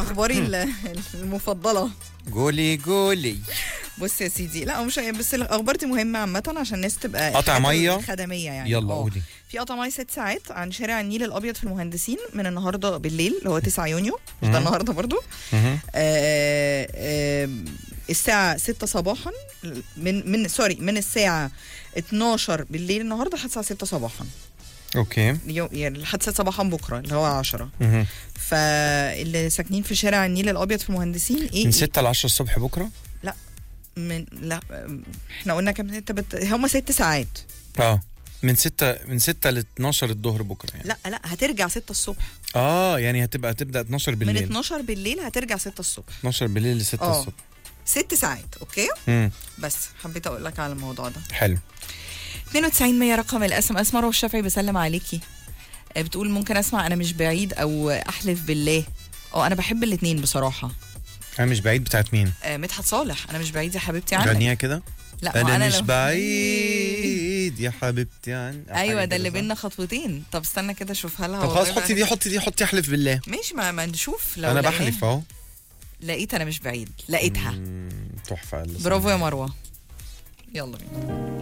اخباري ال- المفضله قولي قولي بص يا سيدي لا مش بس الاخبار دي مهمه عامه عشان الناس تبقى قطع حاجات مية؟ خدميه يعني يلا آه. قولي في قطع ميه ست ساعات عن شارع النيل الابيض في المهندسين من النهارده بالليل اللي هو 9 يونيو مش مهم. ده النهارده برضو مهم. آه، آه، الساعة 6 صباحا من من سوري من الساعة 12 بالليل النهارده لحد الساعة 6 صباحا اوكي يو- يعني لحد 6 صباحا بكرة اللي هو 10 مهم. فاللي ساكنين في شارع النيل الأبيض في المهندسين إيه من 6 ل 10 الصبح بكره من لا احنا قلنا كام انت بت... هم ست ساعات اه من 6 من 6 ل 12 الظهر بكره يعني لا لا هترجع 6 الصبح اه يعني هتبقى تبدا 12 من بالليل 12 بالليل هترجع 6 الصبح 12 بالليل ل 6 آه. الصبح ست ساعات اوكي امم بس حبيت اقول لك على الموضوع ده حلو 92 100 رقم الاس ام اس مروه الشافعي بسلم عليكي آه، بتقول ممكن اسمع انا مش بعيد او احلف بالله اه انا بحب الاثنين بصراحه انا مش بعيد بتاعت مين آه، مدحت صالح انا مش بعيد يا حبيبتي عنك غنيها كده لا ما انا مش لو- بعيد يا حبيبتي عن ايوه حاجة ده اللي كده، صح؟ بينا خطوتين طب استنى كده اشوفها لها طب والله خلاص بقى حطي أنا- دي حطي دي حطي احلف بالله ماشي ما, ما نشوف لو انا لقيناها. بحلف اهو لقيت انا مش بعيد لقيتها مم، تحفه اللي برافو يا مروه يلا بينا